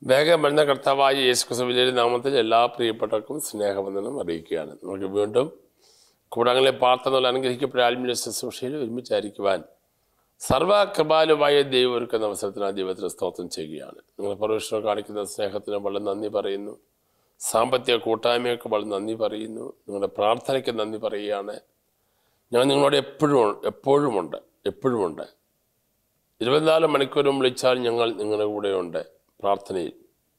വേഗം വരുന്ന കർത്താവായ യേശുക്രിസ്തുവിന്റെ നാമത്തിൽ എല്ലാ പ്രിയപ്പെട്ടവർക്കും സ്നേഹവന്ദനം അറിയിക്കുകയാണ് നമുക്ക് വീണ്ടും കൂടാങ്ങളെ പാർത്തനുള്ള അനുഗ്രഹിക്കപ്പെട്ട ആത്മീയ ശുശ്രൂഷയിൽ ഒരുമിച്ചായിരിക്കുവാൻ സർവകൃപാലുവായ ദൈവം ഒരുക്കുന്ന അവസരത്തിന് ആ ദൈവത്തിന് സ്തോത്രം ചെയ്യുകയാണ് നിങ്ങൾ പരമേശ്വരം കാണിക്കുന്ന സ്നേഹത്തിന് വളരെ നന്ദി പറയുന്നു സാമ്പത്തിക കൂട്ടായ്മയൊക്കെ വളരെ നന്ദി പറയുന്നു നിങ്ങളുടെ പ്രാർത്ഥനയ്ക്ക് നന്ദി പറയുകയാണ് ഞാൻ നിങ്ങളോട് എപ്പോഴും എപ്പോഴുമുണ്ട് എപ്പോഴുമുണ്ട് ഇരുപത്തിനാല് മണിക്കൂറും വിളിച്ചാൽ ഞങ്ങൾ നിങ്ങളുടെ കൂടെയുണ്ട് പ്രാർത്ഥനയിൽ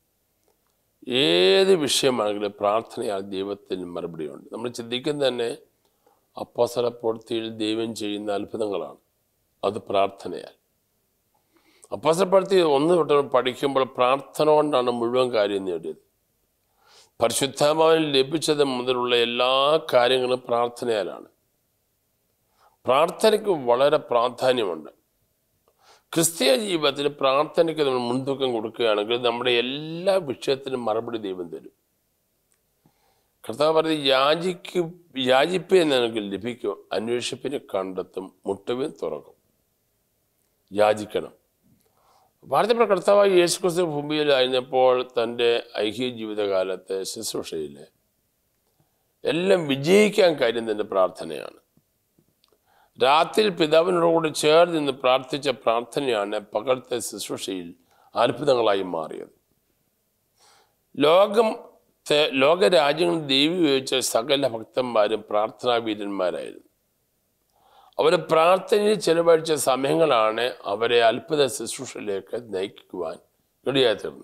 ഏത് വിഷയമാണെങ്കിലും പ്രാർത്ഥനയാൽ ദൈവത്തിന് മറുപടിയുണ്ട് നമ്മൾ ചിന്തിക്കുന്നത് തന്നെ അപ്പോസല പ്രവൃത്തിയിൽ ദൈവം ചെയ്യുന്ന അത്ഭുതങ്ങളാണ് അത് പ്രാർത്ഥനയാൽ അപ്പോസല പ്രവൃത്തി ഒന്ന് തൊട്ട് പഠിക്കുമ്പോൾ പ്രാർത്ഥന കൊണ്ടാണ് മുഴുവൻ കാര്യം നേടിയത് പരിശുദ്ധാത്മാവിന് ലഭിച്ചത് മുതലുള്ള എല്ലാ കാര്യങ്ങളും പ്രാർത്ഥനയാലാണ് പ്രാർത്ഥനയ്ക്ക് വളരെ പ്രാധാന്യമുണ്ട് ക്രിസ്തീയ ജീവിതത്തിൽ പ്രാർത്ഥനയ്ക്ക് നമ്മൾ മുൻതൂക്കം കൊടുക്കുകയാണെങ്കിൽ നമ്മുടെ എല്ലാ വിഷയത്തിനും മറുപടി ദൈവം തരും കർത്താവ് പറഞ്ഞത് യാചിക്ക് യാചിപ്പേ നിനക്ക് ലഭിക്കും അന്വേഷിപ്പിന് കണ്ടെത്തും മുട്ടുവിൻ തുറക്കും യാചിക്കണം ഭാരതപ്പെട്ട കർത്താവായ യേശു ക്രിസ്തു ഭൂമിയിലായിരുന്നപ്പോൾ തൻ്റെ ഐഹിക ജീവിതകാലത്തെ ശുശ്രൂഷയിൽ എല്ലാം വിജയിക്കാൻ കാര്യം തൻ്റെ പ്രാർത്ഥനയാണ് രാത്രിയിൽ പിതാവിനോടുകൂടി ചേർന്ന് നിന്ന് പ്രാർത്ഥിച്ച പ്രാർത്ഥനയാണ് പകലത്തെ ശുശ്രൂഷയിൽ അത്ഭുതങ്ങളായി മാറിയത് ലോകം ലോകരാജ്യങ്ങളിൽ ദേവി ഉപയോഗിച്ച സകല ഭക്തന്മാരും പ്രാർത്ഥനാവീരന്മാരായിരുന്നു അവർ പ്രാർത്ഥനയിൽ ചെലവഴിച്ച സമയങ്ങളാണ് അവരെ അത്ഭുത ശുശ്രൂഷയിലേക്ക് നയിക്കുവാൻ ഇടയായി തീർന്നത്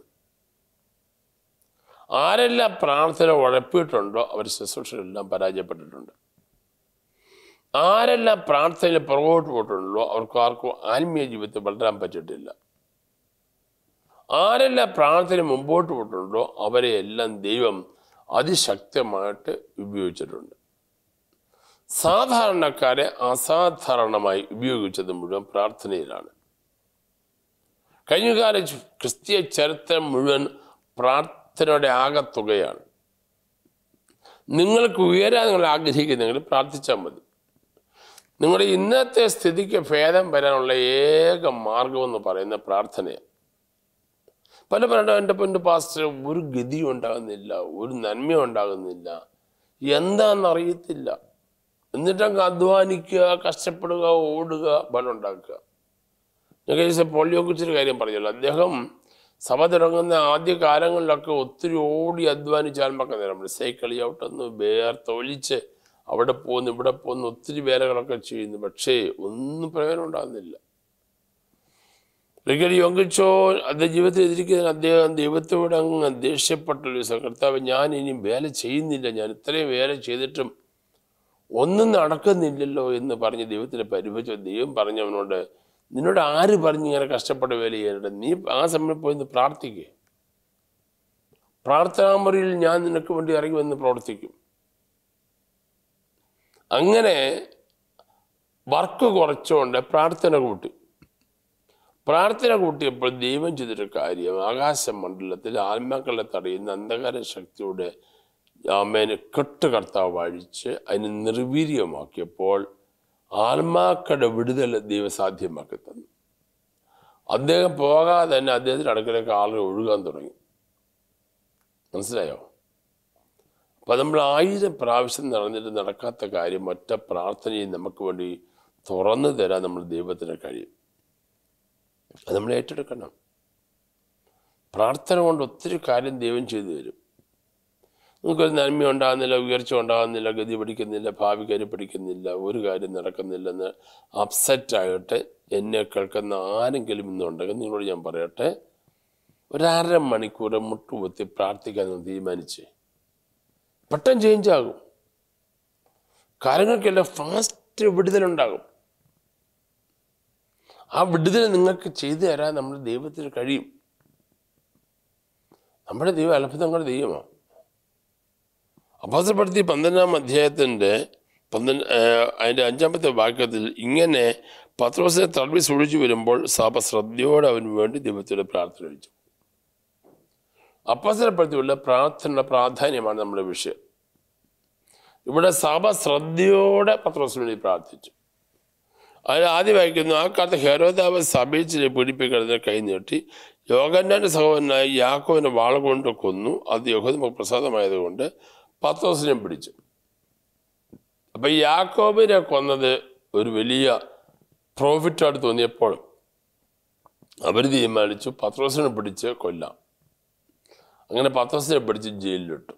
ആരെല്ലാം പ്രാർത്ഥന ഉഴപ്പിയിട്ടുണ്ടോ അവർ ശുശ്രൂഷയിലെല്ലാം പരാജയപ്പെട്ടിട്ടുണ്ട് ആരെല്ലാം പ്രാർത്ഥനയിൽ പുറകോട്ട് പോയിട്ടുണ്ടോ അവർക്ക് ആർക്കും ആത്മീയ ജീവിതത്തിൽ വളരാൻ പറ്റിയിട്ടില്ല ആരെല്ലാം പ്രാർത്ഥന മുമ്പോട്ട് പോയിട്ടുണ്ടോ അവരെ എല്ലാം ദൈവം അതിശക്തമായിട്ട് ഉപയോഗിച്ചിട്ടുണ്ട് സാധാരണക്കാരെ അസാധാരണമായി ഉപയോഗിച്ചത് മുഴുവൻ പ്രാർത്ഥനയിലാണ് കഴിഞ്ഞകാല ക്രിസ്തീയ ചരിത്രം മുഴുവൻ പ്രാർത്ഥനയുടെ ആകത്തുകയാണ് നിങ്ങൾക്ക് ഉയരാൻ നിങ്ങൾ ആഗ്രഹിക്കുന്നെങ്കിൽ പ്രാർത്ഥിച്ചാൽ മതി നിങ്ങളുടെ ഇന്നത്തെ സ്ഥിതിക്ക് ഭേദം വരാനുള്ള ഏക മാർഗമെന്ന് പറയുന്ന പ്രാർത്ഥനയാണ് പല പറയണ്ട എൻ്റെ പൊന്നു പാസ്റ്റർ ഒരു ഗതിയും ഉണ്ടാകുന്നില്ല ഒരു നന്മയും ഉണ്ടാകുന്നില്ല എന്താണെന്നറിയത്തില്ല എന്നിട്ടങ്ങ് അധ്വാനിക്കുക കഷ്ടപ്പെടുക ഓടുക ബലം ഉണ്ടാക്കുക ഞാൻ കഴിച്ച പോളിയോ കുറിച്ചൊരു കാര്യം പറഞ്ഞല്ലോ അദ്ദേഹം സഭ തുടങ്ങുന്ന ആദ്യ കാലങ്ങളിലൊക്കെ ഒത്തിരി ഓടി അധ്വാനിച്ചാൽ മക്ക നേരം സൈക്കിൾ ചവിട്ടുന്നു വേർത്തൊലിച്ച് അവിടെ പോകുന്നു ഇവിടെ പോകുന്നു ഒത്തിരി വേലകളൊക്കെ ചെയ്യുന്നു പക്ഷേ ഒന്നും പ്രയോജനം ഉണ്ടാകുന്നില്ല ഒരിക്കൽ യോഗിച്ചോ അദ്ദേഹം ജീവിതത്തിൽ എതിരിക്കുന്ന അദ്ദേഹം ദൈവത്തോട് അങ്ങ് ദേഷ്യപ്പെട്ടൊരു കർത്താവ് ഞാൻ ഇനി വേല ചെയ്യുന്നില്ല ഞാൻ ഇത്രയും വേല ചെയ്തിട്ടും ഒന്നും നടക്കുന്നില്ലല്ലോ എന്ന് പറഞ്ഞ് ദൈവത്തിന് പരിഭവിച്ചു ദൈവം പറഞ്ഞവനോട് നിന്നോട് ആര് പറഞ്ഞ് ഇങ്ങനെ കഷ്ടപ്പെട്ട് വേല ചെയ്യാനുണ്ട് നീ ആ സമയം പോയി പ്രാർത്ഥിക്കുക പ്രാർത്ഥനാമുറിയിൽ ഞാൻ നിനക്ക് വേണ്ടി ഇറങ്ങി വന്ന് പ്രവർത്തിക്കും അങ്ങനെ വർക്ക് കുറച്ചുകൊണ്ട് പ്രാർത്ഥന കൂട്ടി പ്രാർത്ഥന കൂട്ടിയപ്പോൾ ദൈവം ചെയ്തൊരു കാര്യം ആകാശ മണ്ഡലത്തിൽ ആത്മാക്കളെ തടയുന്ന അന്ധകാര ശക്തിയുടെ ആമേന് കെട്ട് കർത്താവ് അഴിച്ച് അതിന് നിർവീര്യമാക്കിയപ്പോൾ ആത്മാക്കളുടെ വിടുതൽ ദൈവം സാധ്യമാക്കി തന്നു അദ്ദേഹം പോകാതെ തന്നെ അദ്ദേഹത്തിൻ്റെ അടുക്കലേക്ക് ആളുകൾ ഒഴുകാൻ തുടങ്ങി മനസ്സിലായോ അപ്പം നമ്മൾ ആയിരം പ്രാവശ്യം നടന്നിട്ട് നടക്കാത്ത കാര്യം ഒറ്റ പ്രാർത്ഥനയും നമുക്ക് വേണ്ടി തുറന്നു തരാൻ നമ്മൾ ദൈവത്തിന് കഴിയും അത് നമ്മൾ ഏറ്റെടുക്കണം പ്രാർത്ഥന കൊണ്ട് ഒത്തിരി കാര്യം ദൈവം ചെയ്തു തരും നമുക്കൊരു നന്മ ഉണ്ടാകുന്നില്ല ഉയർച്ച ഉണ്ടാകുന്നില്ല ഗതി പിടിക്കുന്നില്ല ഭാവി കരി പിടിക്കുന്നില്ല ഒരു കാര്യം നടക്കുന്നില്ലെന്ന് അപ്സെറ്റായിട്ട് എന്നെ കേൾക്കുന്ന ആരെങ്കിലും ഇന്നുണ്ടെങ്കിൽ നിങ്ങളോട് ഞാൻ പറയട്ടെ ഒരര മണിക്കൂർ മുട്ടുകുത്തി പ്രാർത്ഥിക്കാൻ തീരുമാനിച്ചേ പെട്ടെന്ന് ചേഞ്ച് ആകും കാര്യങ്ങൾക്കെല്ലാം ഫാസ്റ്റ് വിടുതലുണ്ടാകും ആ വിടുതൽ നിങ്ങൾക്ക് ചെയ്തു തരാൻ നമ്മുടെ ദൈവത്തിന് കഴിയും നമ്മുടെ ദൈവം അത്ഭുതങ്ങളുടെ ദൈവമാണ് അപ്പോസപ്പെടുത്തി പന്ത്രണ്ടാം അധ്യായത്തിൻ്റെ പന്ത്രണ്ട് അതിൻ്റെ അഞ്ചാമത്തെ വാക്യത്തിൽ ഇങ്ങനെ പത്രോസിനെ തടവി സൂക്ഷിച്ചു വരുമ്പോൾ സഭ ശ്രദ്ധയോടെ അവന് വേണ്ടി ദൈവത്തോട് പ്രാർത്ഥന കഴിച്ചു അപ്പോസലപ്പെടുത്തിയുള്ള പ്രാർത്ഥനയുടെ പ്രാധാന്യമാണ് നമ്മുടെ വിഷയം ഇവിടെ സഭ ശ്രദ്ധയോടെ പത്രോസിന് വേണ്ടി പ്രാർത്ഥിച്ചു അതിൽ ആദ്യം വായിക്കുന്നു ആ കാലത്ത് ഹെരോദാവ് സഭയിൽ പീഡിപ്പിക്കുന്നതിന് കൈ നീട്ടി യോഗന്നാൻ്റെ സഹോദരനായി യാക്കോവിനെ വാൾ കൊണ്ട് കൊന്നു അത് യഹോദ പ്രസാദമായതുകൊണ്ട് പത്തോസിനെ പിടിച്ചു അപ്പം യാക്കോബിനെ കൊന്നത് ഒരു വലിയ പ്രോഫിറ്റായിട്ട് തോന്നിയപ്പോൾ അവർ തീരുമാനിച്ചു പത്രോസിനെ പിടിച്ച് കൊല്ലാം അങ്ങനെ പത്രോസിനെ പിടിച്ച് ജയിലിലിട്ടു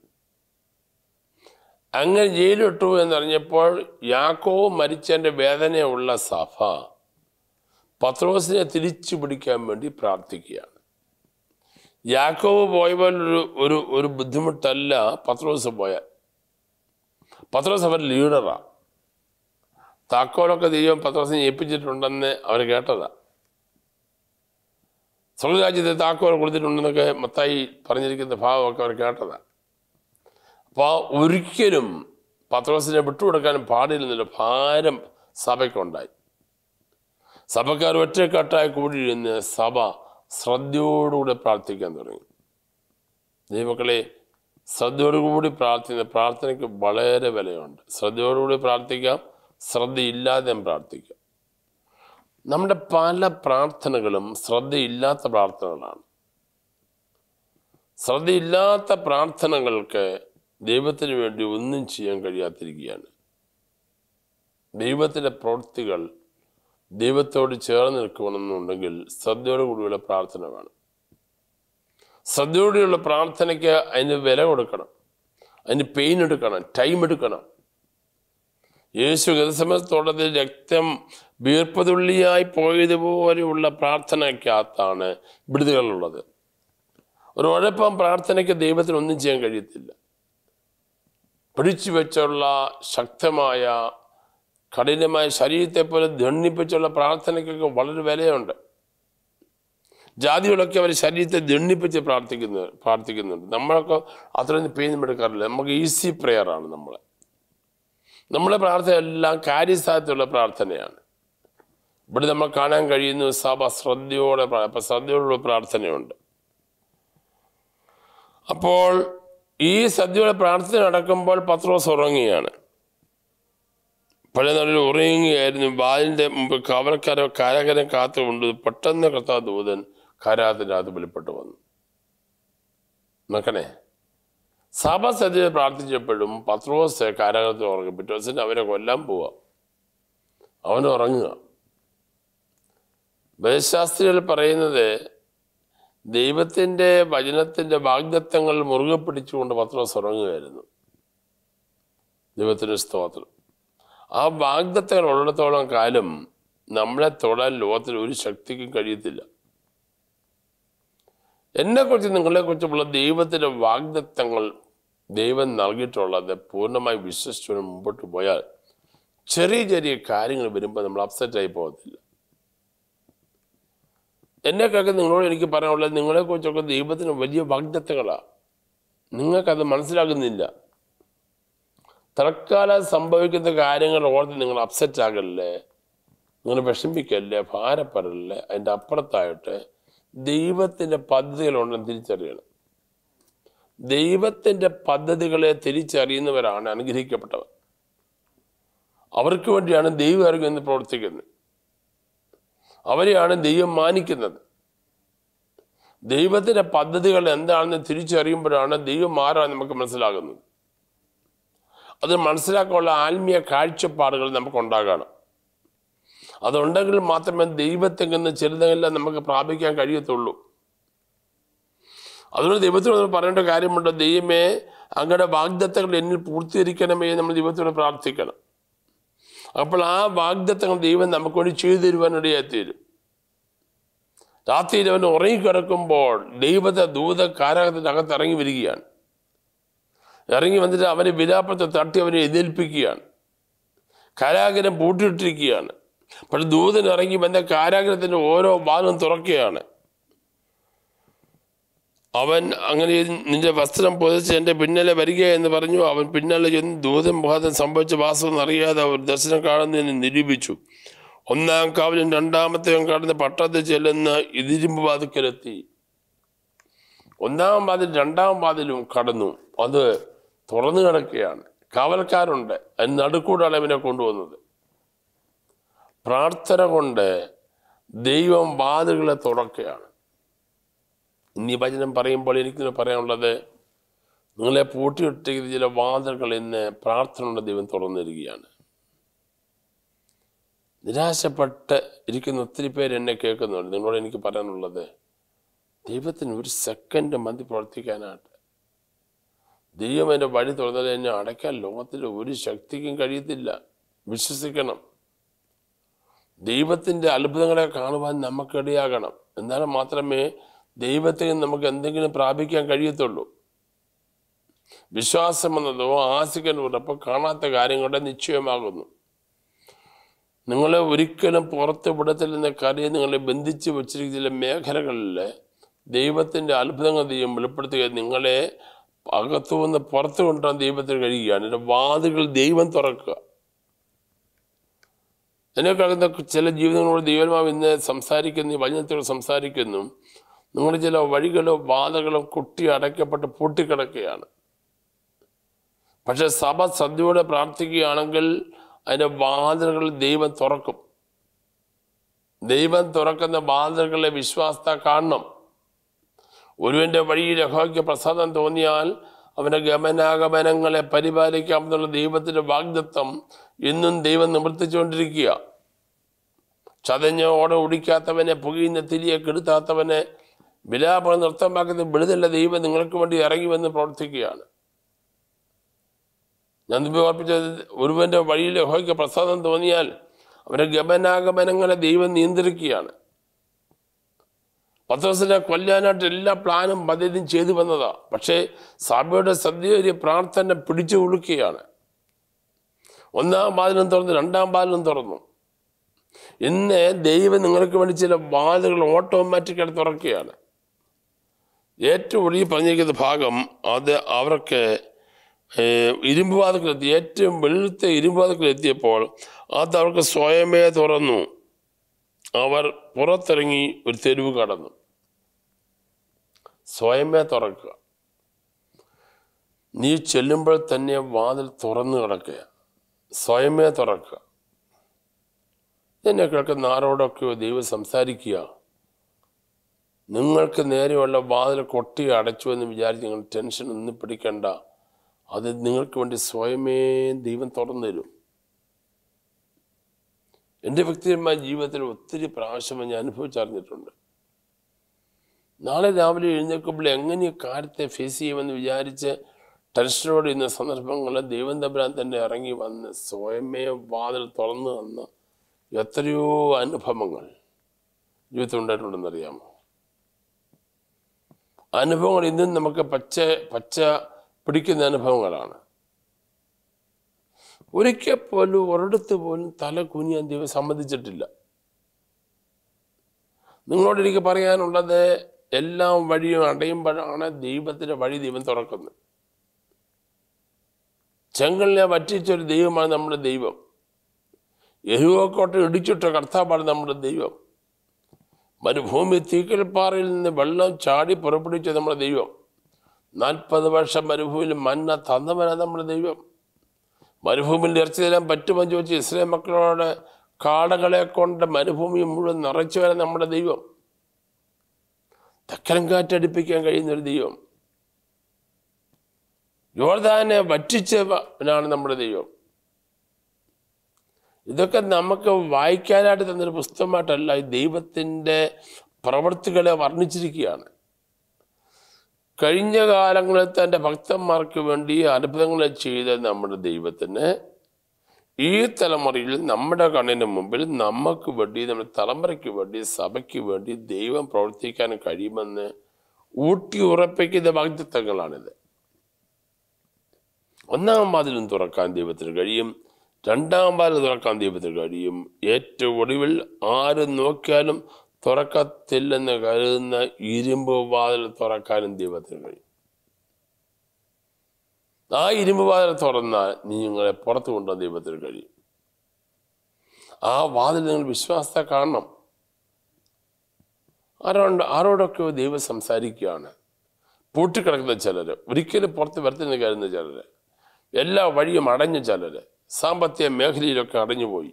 അങ്ങനെ ജയിലിലിട്ടു എന്നറിഞ്ഞപ്പോൾ യാക്കോവ് മരിച്ചതിൻ്റെ വേദനയുള്ള സഭ പത്രോസിനെ തിരിച്ചു പിടിക്കാൻ വേണ്ടി പ്രാർത്ഥിക്കുകയാണ് യാക്കോവ് പോയപ്പോൾ ഒരു ഒരു ഒരു ബുദ്ധിമുട്ടല്ല പത്രോസ് പോയാൽ പത്രോസ് അവർ ലീഡറാ താക്കോലൊക്കെ ദൈവം പത്രോസിനെ ഏൽപ്പിച്ചിട്ടുണ്ടെന്ന് അവർ കേട്ടതാ സ്വർഗരാജ്യത്തെ താക്കോൽ കൊടുത്തിട്ടുണ്ടെന്നൊക്കെ മത്തായി പറഞ്ഞിരിക്കുന്ന ഭാവമൊക്കെ അവർ കേട്ടതാ അപ്പോൾ ഒരിക്കലും പത്രോസിനെ വിട്ടുകൊടുക്കാനും പാടില്ലെന്നുള്ള ഭാരം സഭയ്ക്കുണ്ടായി സഭക്കാർ ഒറ്റക്കെട്ടായി കൂടിയിരുന്ന് സഭ ശ്രദ്ധയോടുകൂടി പ്രാർത്ഥിക്കാൻ തുടങ്ങി ദൈവമക്കളെ ശ്രദ്ധയോടുകൂടി പ്രാർത്ഥിക്കുന്ന പ്രാർത്ഥനയ്ക്ക് വളരെ വിലയുണ്ട് ശ്രദ്ധയോടുകൂടി പ്രാർത്ഥിക്കാം ശ്രദ്ധയില്ലാതെയും പ്രാർത്ഥിക്കാം നമ്മുടെ പല പ്രാർത്ഥനകളും ശ്രദ്ധയില്ലാത്ത പ്രാർത്ഥനകളാണ് ശ്രദ്ധയില്ലാത്ത പ്രാർത്ഥനകൾക്ക് ദൈവത്തിന് വേണ്ടി ഒന്നും ചെയ്യാൻ കഴിയാതിരിക്കുകയാണ് ദൈവത്തിൻ്റെ പ്രവൃത്തികൾ ദൈവത്തോട് ചേർന്ന് നിൽക്കണമെന്നുണ്ടെങ്കിൽ ശ്രദ്ധയോടുകൂടിയുള്ള പ്രാർത്ഥന വേണം ശ്രദ്ധയോടെയുള്ള പ്രാർത്ഥനയ്ക്ക് അതിന് വില കൊടുക്കണം അതിന് പെയിൻ എടുക്കണം ടൈം എടുക്കണം യേശു ഗതസമയത്തോടത് രക്തം വീർപ്പതുള്ളിയായി പോയതുപോലെയുള്ള പ്രാർത്ഥനയ്ക്കകത്താണ് വിടുതലുള്ളത് ഒരു ഉഴപ്പം പ്രാർത്ഥനയ്ക്ക് ദൈവത്തിന് ഒന്നും ചെയ്യാൻ കഴിയത്തില്ല പിടിച്ചു വെച്ചുള്ള ശക്തമായ കഠിനമായ ശരീരത്തെ പോലെ ദണ്ണിപ്പിച്ചുള്ള പ്രാർത്ഥനയ്ക്കൊക്കെ വളരെ വിലയുണ്ട് ജാതികളൊക്കെ അവർ ശരീരത്തെ ദണ്ണിപ്പിച്ച് പ്രാർത്ഥിക്കുന്നു പ്രാർത്ഥിക്കുന്നുണ്ട് നമ്മളൊക്കെ അത്രയൊന്നും പെയിൻ എടുക്കാറില്ല നമുക്ക് ഈസി പ്രെയറാണ് നമ്മളെ നമ്മളെ പ്രാർത്ഥന എല്ലാം കാര്യസാധ്യതയുള്ള പ്രാർത്ഥനയാണ് ഇവിടെ നമ്മൾ കാണാൻ കഴിയുന്നു സഭ ശ്രദ്ധയോടെ പ്രാ- അപ്പൊ ശ്രദ്ധയോടുള്ള പ്രാർത്ഥനയുണ്ട് അപ്പോൾ ഈ സദ്യയുടെ പ്രാർത്ഥന നടക്കുമ്പോൾ പത്രോസ് ഉറങ്ങുകയാണ് പഴയ നാളിൽ ഉറങ്ങുകയായിരുന്നു വാലിൻ്റെ മുമ്പ് കവലക്കാരോ കാരകനെ കാത്തുകൊണ്ട് പെട്ടെന്ന് കർത്താവ് ദൂതൻ കാരാത്തിനകത്ത് വെളിപ്പെട്ട് വന്നു നോക്കണേ സഭ സദ്യ പ്രാർത്ഥിച്ചപ്പോഴും പത്രോസ് കാരാഗ്രഹത്തിൽ ഉറങ്ങും പിറ്റേ ദിവസം അവരെ കൊല്ലാൻ പോവുക അവൻ ഉറങ്ങുക വേദശാസ്ത്രികൾ പറയുന്നത് ദൈവത്തിൻ്റെ വചനത്തിൻ്റെ വാഗ്ദത്തങ്ങൾ മുറുകെ പിടിച്ചുകൊണ്ട് പത്രോസ് ഉറങ്ങുകയായിരുന്നു ദൈവത്തിൻ്റെ സ്തോത്രം ആ വാഗ്ദത്തങ്ങൾ ഉള്ളിടത്തോളം കാലം നമ്മളെ തൊടാൻ ലോകത്തിൽ ഒരു ശക്തിക്കും കഴിയത്തില്ല എന്നെക്കുറിച്ച് നിങ്ങളെക്കുറിച്ചുള്ള ദൈവത്തിൻ്റെ വാഗ്ദത്തങ്ങൾ ദൈവം നൽകിയിട്ടുള്ളത് പൂർണ്ണമായി വിശ്വസിച്ചുകൊണ്ട് മുമ്പോട്ട് പോയാൽ ചെറിയ ചെറിയ കാര്യങ്ങൾ വരുമ്പോൾ നമ്മൾ അപ്സെറ്റ് ആയി പോകത്തില്ല എന്നെക്കൊക്കെ നിങ്ങളോട് എനിക്ക് പറയാനുള്ളത് നിങ്ങളെക്കുറിച്ചൊക്കെ ദൈവത്തിന് വലിയ വാഗ്ദത്തങ്ങളാണ് നിങ്ങൾക്കത് മനസ്സിലാകുന്നില്ല തൽക്കാലം സംഭവിക്കുന്ന കാര്യങ്ങൾ ഓർത്ത് നിങ്ങൾ അപ്സെറ്റ് ആകല്ലേ നിങ്ങൾ വിഷമിക്കല്ലേ ഭാരപ്പെടല്ലേ അതിൻ്റെ അപ്പുറത്തായിട്ട് ദൈവത്തിൻ്റെ പദ്ധതികളുണ്ടെന്ന് തിരിച്ചറിയണം ദൈവത്തിൻ്റെ പദ്ധതികളെ തിരിച്ചറിയുന്നവരാണ് അനുഗ്രഹിക്കപ്പെട്ടവർ അവർക്ക് വേണ്ടിയാണ് ദൈവം ഇറങ്ങി എന്ന് പ്രവർത്തിക്കുന്നത് അവരെയാണ് ദൈവം മാനിക്കുന്നത് ദൈവത്തിൻ്റെ പദ്ധതികൾ എന്താണെന്ന് തിരിച്ചറിയുമ്പോഴാണ് ദൈവം ആരാണ് നമുക്ക് മനസ്സിലാകുന്നത് അത് മനസ്സിലാക്കാനുള്ള ആത്മീയ കാഴ്ചപ്പാടുകൾ നമുക്ക് ഉണ്ടാകണം അതുണ്ടെങ്കിൽ മാത്രമേ ദൈവത്തിൽ നിന്ന് ചെറുതെല്ലാം നമുക്ക് പ്രാപിക്കാൻ കഴിയത്തുള്ളൂ അതുകൊണ്ട് ദൈവത്തിനോട് പറയേണ്ട കാര്യമുണ്ട് ദൈവമേ അങ്ങയുടെ വാഗ്ദത്തങ്ങൾ എന്നിൽ പൂർത്തീകരിക്കണമേ എന്ന് നമ്മൾ ദൈവത്തോട് പ്രാർത്ഥിക്കണം അപ്പോൾ ആ വാഗ്ദത്തങ്ങൾ ദൈവം നമുക്ക് വേണ്ടി ചെയ്തു തരുവാനിടയായിത്തീരും രാത്രിയിൽ അവൻ ഉറങ്ങിക്കിടക്കുമ്പോൾ ദൈവത്തെ ദൂത കാരാഗത്തിനകത്ത് ഇറങ്ങി വരികയാണ് ഇറങ്ങി വന്നിട്ട് അവനെ വിലാപത്തെ തട്ടി അവനെ എതിർപ്പിക്കുകയാണ് കാരാഗ്രഹം പൂട്ടിയിട്ടിരിക്കുകയാണ് പക്ഷെ ദൂതൻ ഇറങ്ങി വന്ന കാരാഗ്രഹത്തിന്റെ ഓരോ ഭാഗം തുറക്കുകയാണ് അവൻ അങ്ങനെ നിന്റെ വസ്ത്രം പൊതിച്ച് എൻ്റെ പിന്നാലെ വരിക എന്ന് പറഞ്ഞു അവൻ പിന്നാലെ ചെന്ന് ദൂതൻ മുഖാന്തരം സംഭവിച്ച വാസം അറിയാതെ അവർ ദർശനം കാണുന്നതിന് നിരൂപിച്ചു ഒന്നാം കാവലും രണ്ടാമത്തെയും കടന്ന് പട്ടത്തിൽ ചെല്ലുന്ന ഇതിരുമ്പ് വാതിക്കലെത്തി ഒന്നാം വാതിൽ രണ്ടാം വാതിലും കടന്നു അത് തുറന്നു കിടക്കുകയാണ് കാവൽക്കാരുണ്ട് അതിന് നടുക്കൂടാണ് ഇവനെ കൊണ്ടുവന്നത് പ്രാർത്ഥന കൊണ്ട് ദൈവം വാതിലുകളെ തുറക്കുകയാണ് ഇന്ന് ഈ വചനം പറയുമ്പോൾ എനിക്ക് പറയാനുള്ളത് നിങ്ങളെ പൂട്ടിയിട്ടിരിക്കുന്ന ചില വാതിലുകൾ ഇന്ന് പ്രാർത്ഥനയുടെ ദൈവം തുറന്നിരിക്കുകയാണ് നിരാശപ്പെട്ട് ഇരിക്കുന്ന ഒത്തിരി പേര് എന്നെ കേൾക്കുന്നുണ്ട് നിങ്ങളോട് എനിക്ക് പറയാനുള്ളത് ദൈവത്തിന് ഒരു സെക്കൻഡ് മതി പ്രവർത്തിക്കാനായിട്ട് ദൈവം എൻ്റെ വഴി തുറന്നാൽ എന്നെ അടയ്ക്കാൻ ലോകത്തിൽ ഒരു ശക്തിക്കും കഴിയത്തില്ല വിശ്വസിക്കണം ദൈവത്തിൻ്റെ അത്ഭുതങ്ങളെ കാണുവാൻ നമുക്കിടയാകണം എന്നാൽ മാത്രമേ ദൈവത്തിൽ നിന്ന് നമുക്ക് എന്തെങ്കിലും പ്രാപിക്കാൻ കഴിയത്തുള്ളൂ വിശ്വാസം എന്നതോ ആശിക്കുന്നതോടൊപ്പം കാണാത്ത കാര്യങ്ങളുടെ നിശ്ചയമാകുന്നു നിങ്ങളെ ഒരിക്കലും പുറത്ത് വിടത്തില്ലെന്ന കാര്യം നിങ്ങളെ ബന്ധിച്ച് വെച്ചിരിക്കുന്ന ചില മേഖലകളിൽ ദൈവത്തിൻ്റെ അത്ഭുതങ്ങൾ ദൈവം വെളിപ്പെടുത്തുക നിങ്ങളെ അകത്തു നിന്ന് പുറത്തു കൊണ്ടുവരാൻ ദൈവത്തിന് കഴിയുകയാണ് എൻ്റെ വാതുകൾ ദൈവം തുറക്കുക എന്നെ കളയുന്ന ചില ജീവിതങ്ങളോട് ദൈവമാവ് ഇന്ന് സംസാരിക്കുന്നു ഈ വചനത്തോട് സംസാരിക്കുന്നു നിങ്ങളുടെ ചില വഴികളോ വാതകളോ കുട്ടി അടയ്ക്കപ്പെട്ട് പൂട്ടിക്കിടക്കുകയാണ് പക്ഷെ സഭ ശ്രദ്ധയോടെ പ്രാർത്ഥിക്കുകയാണെങ്കിൽ അതിൻ്റെ വാതിലുകൾ ദൈവം തുറക്കും ദൈവം തുറക്കുന്ന വാതിലുകളെ വിശ്വാസത കാണണം ഒരുവന്റെ വഴിയിൽ യഹോയ്ക്ക് പ്രസാദം തോന്നിയാൽ അവന്റെ ഗമനാഗമനങ്ങളെ പരിപാലിക്കാമെന്നുള്ള ദൈവത്തിന്റെ വാഗ്ദത്വം ഇന്നും ദൈവം നിവർത്തിച്ചുകൊണ്ടിരിക്കുക ചതഞ്ഞ ഓട ഒടിക്കാത്തവനെ പുകയുന്ന തിരിയെ കെടുത്താത്തവനെ വിലാപം നൃത്തമാക്കുന്ന വിടുതല്ല ദൈവം നിങ്ങൾക്ക് വേണ്ടി ഇറങ്ങി വന്ന് പ്രവർത്തിക്കുകയാണ് ഞാൻ മുമ്പ് ഓർപ്പിച്ചത് ഒരുവന്റെ വഴിയിൽ യഹോയ്ക്ക് പ്രസാദം തോന്നിയാൽ അവന്റെ ഗമനാഗമനങ്ങളെ ദൈവം നിയന്ത്രിക്കുകയാണ് പത്തോസിനെ കൊല്ലാനായിട്ട് എല്ലാ പ്ലാനും പദ്ധതിയും ചെയ്തു വന്നതാ പക്ഷേ സഭയുടെ സദ്യയൊരു പ്രാർത്ഥന പിടിച്ചു കൊടുക്കുകയാണ് ഒന്നാം വാതിലും തുറന്നു രണ്ടാം വാതിലും തുറന്നു ഇന്ന് ദൈവം നിങ്ങൾക്ക് വേണ്ടി ചില വാതിലുകൾ ഓട്ടോമാറ്റിക്കായിട്ട് തുറക്കുകയാണ് ഏറ്റവും ഒടുങ്ങി പറഞ്ഞിരിക്കുന്ന ഭാഗം അത് അവർക്ക് ഏഹ്, ഇരുമ്പ് വാതിക്കലെത്തി ഏറ്റവും വെളുത്ത ഇരുമ്പ് വാതിക്കലെത്തിയപ്പോൾ അത് അവർക്ക് സ്വയമേ തുറന്നു അവർ പുറത്തിറങ്ങി ഒരു തെരുവ് കടന്നു സ്വയമേ തുറക്കുക നീ ചെല്ലുമ്പോൾ തന്നെ വാതിൽ തുറന്നു കിടക്കുക സ്വയമേ തുറക്കുക എന്നെ കേൾക്കുന്ന ആരോടൊക്കെയോ ദൈവം സംസാരിക്കുക നിങ്ങൾക്ക് നേരെയുള്ള വാതിൽ കൊട്ടി അടച്ചു എന്ന് വിചാരിച്ച് നിങ്ങൾ ടെൻഷൻ ഒന്നും പിടിക്കണ്ട അത് നിങ്ങൾക്ക് വേണ്ടി സ്വയമേ ദൈവം തുറന്നു തരും എൻ്റെ വ്യക്തിപരമായ ജീവിതത്തിൽ ഒത്തിരി പ്രാവശ്യം ഞാൻ അനുഭവിച്ചറിഞ്ഞിട്ടുണ്ട് നാളെ രാവിലെ എഴുന്നേൽക്കുമ്പോൾ എങ്ങനെ ഈ കാര്യത്തെ ഫേസ് ചെയ്യുമെന്ന് വിചാരിച്ച് ടെൻഷനോടെ ഇന്ന സന്ദർഭങ്ങളിൽ ദൈവം തമ്പുരാൻ തന്നെ ഇറങ്ങി വന്ന് സ്വയമേ വാതിൽ തുറന്നു തന്ന എത്രയോ അനുഭവങ്ങൾ ജീവിതത്തിൽ ഉണ്ടായിട്ടുണ്ടെന്ന് അറിയാമോ അനുഭവങ്ങൾ ഇന്നും നമുക്ക് പച്ച പച്ച പിടിക്കുന്ന അനുഭവങ്ങളാണ് ഒരിക്കൽ പോലും ഒരിടത്ത് പോലും തല കുനിയാൻ ദൈവം സമ്മതിച്ചിട്ടില്ല നിങ്ങളോട് എനിക്ക് പറയാനുള്ളത് എല്ലാം വഴിയും അടയുമ്പോഴാണ് ദൈവത്തിന്റെ വഴി ദൈവം തുറക്കുന്നത് ചെങ്കലിനെ വറ്റിച്ചൊരു ദൈവമാണ് നമ്മുടെ ദൈവം എരുവക്കോട്ട ഇടിച്ചിട്ട കർത്താവാണ് നമ്മുടെ ദൈവം മരുഭൂമി തീക്കൽപ്പാറയിൽ നിന്ന് വെള്ളം ചാടി പുറപ്പെടുവിച്ച നമ്മുടെ ദൈവം നാൽപ്പത് വർഷം മരുഭൂമിയിൽ മന്ന തന്നവനാണ് നമ്മുടെ ദൈവം മരുഭൂമിയിൽ ഇറച്ചി തരാൻ പറ്റുമെന്ന് ചോദിച്ച് ഇസ്രായേൽ മക്കളോട് കാടകളെ കൊണ്ട് മരുഭൂമി മുഴുവൻ നിറച്ചു വരാൻ നമ്മുടെ ദൈവം തെക്കൻ കാറ്റടിപ്പിക്കാൻ കഴിയുന്ന ഒരു ദൈവം യോർദാനെ വറ്റിച്ചവനാണ് നമ്മുടെ ദൈവം ഇതൊക്കെ നമുക്ക് വായിക്കാനായിട്ട് തന്നൊരു പുസ്തകമായിട്ടല്ല ഈ ദൈവത്തിൻ്റെ പ്രവൃത്തികളെ വർണ്ണിച്ചിരിക്കുകയാണ് കഴിഞ്ഞ കാലങ്ങളിൽ തൻ്റെ ഭക്തന്മാർക്ക് വേണ്ടി അത്ഭുതങ്ങളെ ചെയ്ത നമ്മുടെ ദൈവത്തിന് ഈ തലമുറയിൽ നമ്മുടെ കണ്ണിന് മുമ്പിൽ നമുക്ക് വേണ്ടി നമ്മുടെ തലമുറയ്ക്ക് വേണ്ടി സഭയ്ക്ക് വേണ്ടി ദൈവം പ്രവർത്തിക്കാൻ കഴിയുമെന്ന് ഊട്ടി ഉറപ്പിക്കുന്ന വാഗ്ദത്തങ്ങളാണിത് ഒന്നാം വാതിലും തുറക്കാൻ ദൈവത്തിന് കഴിയും രണ്ടാം വാതിൽ തുറക്കാൻ ദൈവത്തിന് കഴിയും ഏറ്റവും ഒടുവിൽ ആര് നോക്കിയാലും തുറക്കത്തില്ലെന്ന് കരുതുന്ന ഇരുമ്പ് വാതിൽ തുറക്കാനും ദൈവത്തിന് കഴിയും ആ ഇരുമ്പ് വാതിൽ തുറന്നാൽ നിങ്ങളെ പുറത്തു കൊണ്ടുവന്ന ദൈവത്തിന് കഴിയും ആ വാതിൽ നിങ്ങൾ വിശ്വാസത്തെ കാണണം ആരോണ്ട് ആരോടൊക്കെയോ ദൈവം സംസാരിക്കുകയാണ് പൂട്ടിക്കിടക്കുന്ന ചിലർ ഒരിക്കലും പുറത്ത് വരത്തുന്ന കരുതുന്ന ചിലർ എല്ലാ വഴിയും അടഞ്ഞ ചിലർ സാമ്പത്തിക മേഖലയിലൊക്കെ അടഞ്ഞുപോയി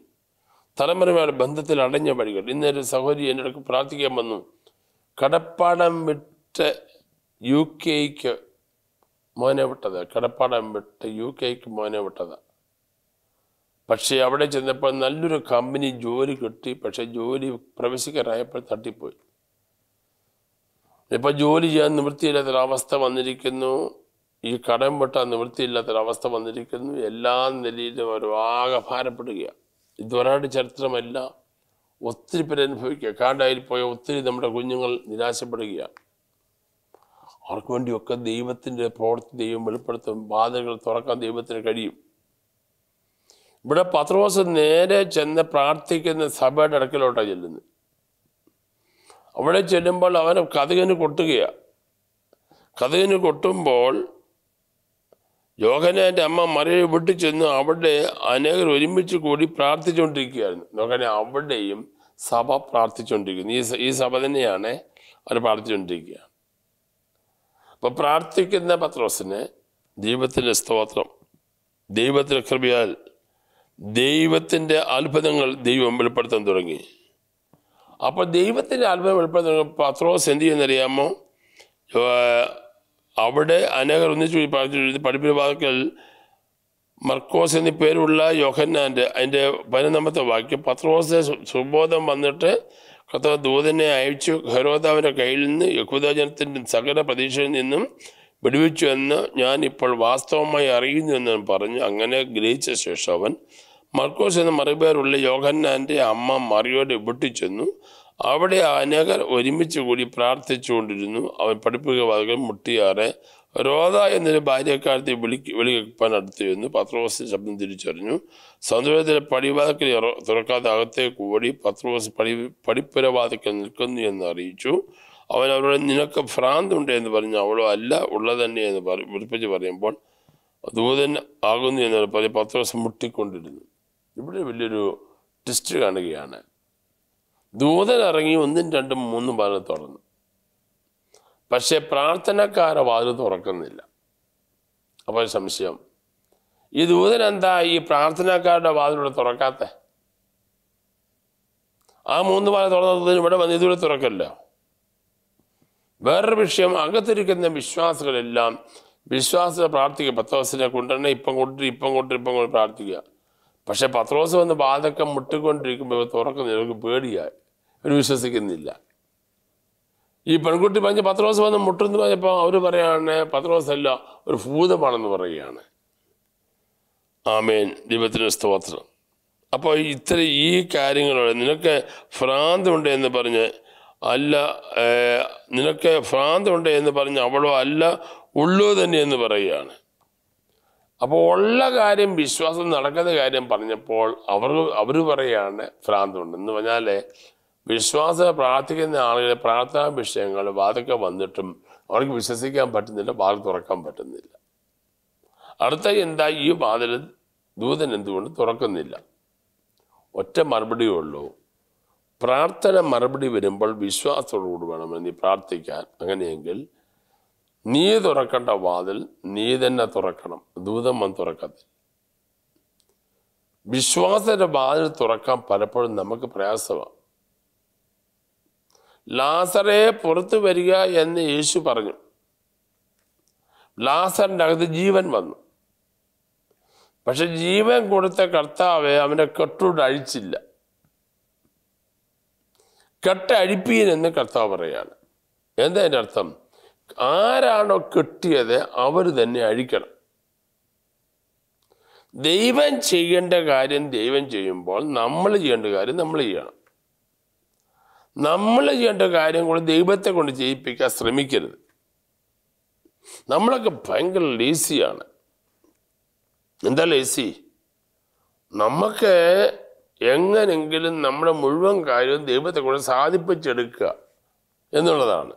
തലമുറയുടെ ബന്ധത്തിൽ അടഞ്ഞ വഴികൾ ഇന്നൊരു സഹോദരി എൻ്റെ അടുക്ക് പ്രാർത്ഥിക്കാൻ വന്നു കടപ്പാടം വിട്ട് വിട്ട് യു കെക്ക് മോനെ വിട്ടത് കിടപ്പാടം വിട്ട് യു കെക്ക് മോനെ വിട്ടത് പക്ഷേ അവിടെ ചെന്നപ്പോൾ നല്ലൊരു കമ്പനി ജോലി കിട്ടി പക്ഷേ ജോലി പ്രവേശിക്കാറായപ്പോൾ തട്ടിപ്പോയി ഇപ്പം ജോലി ചെയ്യാൻ നിവൃത്തിയില്ലാത്തൊരവസ്ഥ വന്നിരിക്കുന്നു ഈ കടം വെട്ടാൻ നിവൃത്തിയില്ലാത്തൊരവസ്ഥ വന്നിരിക്കുന്നു എല്ലാ നിലയിലും ഒരു ആകെ ഭാരപ്പെടുകയാണ് ഇതൊരാളുടെ ചരിത്രമല്ല ഒത്തിരി പേര് അനുഭവിക്കുക കാണ്ടായിൽ പോയ ഒത്തിരി നമ്മുടെ കുഞ്ഞുങ്ങൾ നിരാശപ്പെടുകയാണ് അവർക്ക് വേണ്ടിയൊക്കെ ദൈവത്തിൻ്റെ പ്രവർത്തി ദൈവം വെളിപ്പെടുത്തും ബാധകൾ തുറക്കാൻ ദൈവത്തിന് കഴിയും ഇവിടെ പത്രോസ് നേരെ ചെന്ന് പ്രാർത്ഥിക്കുന്ന സഭയുടെ അടുക്കലോട്ടാണ് ചെല്ലുന്നത് അവിടെ ചെല്ലുമ്പോൾ അവൻ കഥകിന് കൊട്ടുകയാണ് കഥകിന് കൊട്ടുമ്പോൾ യോഹനാൻ്റെ അമ്മ മറിയെ വിട്ടു ചെന്ന് അവിടെ അനേകർ ഒരുമിച്ച് കൂടി പ്രാർത്ഥിച്ചുകൊണ്ടിരിക്കുകയായിരുന്നു യോഹന അവിടെയും സഭ പ്രാർത്ഥിച്ചുകൊണ്ടിരിക്കുന്നു ഈ സ- ഈ സഭ തന്നെയാണ് അവർ പ്രാർത്ഥിച്ചുകൊണ്ടിരിക്കുകയാണ് അപ്പോൾ പ്രാർത്ഥിക്കുന്ന പത്രോസിന് ദൈവത്തിൻ്റെ സ്തോത്രം ദൈവത്തിൻ്റെ കൃപയാൽ ദൈവത്തിൻ്റെ അത്ഭുതങ്ങൾ ദൈവം വെളിപ്പെടുത്താൻ തുടങ്ങി അപ്പോൾ ദൈവത്തിൻ്റെ അത്ഭുതം വെളിപ്പെടുത്താൻ തുടങ്ങി പത്രോസ് എന്ത് ചെയ്യുന്നറിയാമോ ഏർ അവിടെ അനേകർ ഒന്നിച്ചു കൂടി പ്രാർത്ഥിച്ചു പഠിപ്പിന്റെ വാക്കൽ മർക്കോസ് എന്നീ പേരുള്ള യോഹന്നാൻ്റെ അതിൻ്റെ പതിനൊന്നാമത്തെ വാക്യം പത്രോസ് സു- സുബോധം വന്നിട്ട് കർത്താവ് ദൂതനെ അയച്ചു ഹെരോദാവിൻ്റെ കയ്യിൽ നിന്ന് യഹൂദജനത്തിൻ്റെ സകല പ്രതീക്ഷയിൽ നിന്നും വിടുവിച്ചു എന്ന് ഞാൻ ഇപ്പോൾ വാസ്തവമായി അറിയുന്നു എന്ന് പറഞ്ഞു അങ്ങനെ ഗ്രഹിച്ച ശേഷം അവൻ മർക്കോസ് എന്ന മറുപേരുള്ള യോഹന്നാൻ്റെ അമ്മ മറിയോട് വിട്ടിച്ചെന്നു അവിടെ അനേകർ ഒരുമിച്ച് കൂടി പ്രാർത്ഥിച്ചുകൊണ്ടിരുന്നു അവൻ പഠിപ്പിക്കുക വാക്കുകൾ മുട്ടിയാറെ രോധ എന്നൊരു ഭാര്യക്കാരത്തെ വിളിക്ക് വിളിക്കാൻ അടുത്ത് ചെന്നു പത്രോസ് ശബ്ദം തിരിച്ചറിഞ്ഞു സന്തോഷത്തിലെ പടിവാതിക്കൽ ഇറ- തുറക്കാതെ അകത്തേക്ക് ഓടി പത്രോസ് പടി പടിപ്പുരവാതിക്കൽ നിൽക്കുന്നു എന്ന് അറിയിച്ചു അവൻ അവരോട് നിനക്ക് ഭ്രാന്തുണ്ട് എന്ന് പറഞ്ഞു അവളോ അല്ല ഉള്ളത് തന്നെ എന്ന് പറ വിളിപ്പിച്ച് പറയുമ്പോൾ ദൂതൻ ആകുന്നു എന്ന് പറഞ്ഞ് പത്രോസ് മുട്ടിക്കൊണ്ടിരുന്നു ഇവിടെ വലിയൊരു ടെസ്റ്റ് കാണുകയാണ് ദൂതൻ ഇറങ്ങി ഒന്നും രണ്ടും മൂന്നും വാതിൽ തുറന്നു പക്ഷെ പ്രാർത്ഥനക്കാരെ വാതിൽ തുറക്കുന്നില്ല അപ്പോൾ സംശയം ഈ ദൂതൻ എന്താ ഈ പ്രാർത്ഥനക്കാരുടെ വാതിലൂടെ തുറക്കാത്ത ആ മൂന്ന് വാതിൽ തുറന്ന ദൂതൻ ഇവിടെ വന്ന് ഇതുകൂടെ തുറക്കല്ലോ വേറൊരു വിഷയം അകത്തിരിക്കുന്ന വിശ്വാസികളെല്ലാം വിശ്വാസത്തെ പ്രാർത്ഥിക്കുക പത്രോസിനെ കൊണ്ടുവരണേ ഇപ്പം കൊണ്ടിരി ഇപ്പം കൊണ്ടിരി ഇപ്പം കൊണ്ട് പ്രാർത്ഥിക്കുക പക്ഷെ പത്രോസ് വന്ന് വാതൊക്കെ മുട്ടിക്കൊണ്ടിരിക്കുമ്പോൾ ഇവർ തുറക്കുന്ന ഇവർക്ക് പേടിയായി അവർ വിശ്വസിക്കുന്നില്ല ഈ പെൺകുട്ടി പറഞ്ഞ് പത്രോസ് വന്ന് മുട്ടെന്ന് പറഞ്ഞപ്പോൾ അവർ പറയാണ് പത്രോസ് അല്ല ഒരു ഭൂതമാണെന്ന് പറയുകയാണ് ആമേൻ ദൈവത്തിന് സ്തോത്രം അപ്പോൾ ഇത്ര ഈ കാര്യങ്ങളോട് നിനക്ക് ഭ്രാന്തുണ്ട് എന്ന് പറഞ്ഞ് അല്ല ഏർ, നിനക്ക് ഭ്രാന്തുണ്ട് എന്ന് പറഞ്ഞ് അവളോ അല്ല ഉള്ളൂ തന്നെ എന്ന് പറയുകയാണ് അപ്പോൾ ഉള്ള കാര്യം വിശ്വാസം നടക്കുന്ന കാര്യം പറഞ്ഞപ്പോൾ അവർ അവർ പറയുകയാണ് ഭ്രാന്തുണ്ട് എന്ന് പറഞ്ഞാൽ വിശ്വാസ പ്രാർത്ഥിക്കുന്ന ആളുകളെ പ്രാർത്ഥനാ വിഷയങ്ങൾ വാതൊക്കെ വന്നിട്ടും അവർക്ക് വിശ്വസിക്കാൻ പറ്റുന്നില്ല വാതിൽ തുറക്കാൻ പറ്റുന്നില്ല അടുത്ത എന്താ ഈ വാതിൽ ദൂതൻ എന്തുകൊണ്ട് തുറക്കുന്നില്ല ഒറ്റ മറുപടിയേ ഉള്ളൂ പ്രാർത്ഥന മറുപടി വരുമ്പോൾ വിശ്വാസത്തോടുകൂടി വേണം നീ പ്രാർത്ഥിക്കാൻ അങ്ങനെയെങ്കിൽ നീ തുറക്കേണ്ട വാതിൽ നീ തന്നെ തുറക്കണം ദൂതം വന്ന് തുറക്കത്തില്ല വിശ്വാസത്തിന്റെ വാതിൽ തുറക്കാൻ പലപ്പോഴും നമുക്ക് പ്രയാസമാണ് ലാസറെ പുറത്തു വരിക എന്ന് യേശു പറഞ്ഞു ലാസറിൻ്റെ അകത്ത് ജീവൻ വന്നു പക്ഷെ ജീവൻ കൊടുത്ത കർത്താവ് അവനെ കെട്ടോട് അഴിച്ചില്ല കെട്ടഴിപ്പീൻ എന്ന് കർത്താവ് പറയാണ് എന്താ അതിൻ്റെ അർത്ഥം ആരാണോ കെട്ടിയത് അവർ തന്നെ അഴിക്കണം ദൈവം ചെയ്യേണ്ട കാര്യം ദൈവം ചെയ്യുമ്പോൾ നമ്മൾ ചെയ്യേണ്ട കാര്യം നമ്മൾ ചെയ്യണം നമ്മൾ ചെയ്യേണ്ട കാര്യം കൂടെ ദൈവത്തെ കൊണ്ട് ചെയ്യിപ്പിക്കാൻ ശ്രമിക്കരുത് നമ്മളൊക്കെ ഭയങ്കര ലേസിയാണ് എന്താ ലേസി നമുക്ക് എങ്ങനെങ്കിലും നമ്മുടെ മുഴുവൻ കാര്യവും ദൈവത്തെ കൊണ്ട് സാധിപ്പിച്ചെടുക്കുക എന്നുള്ളതാണ്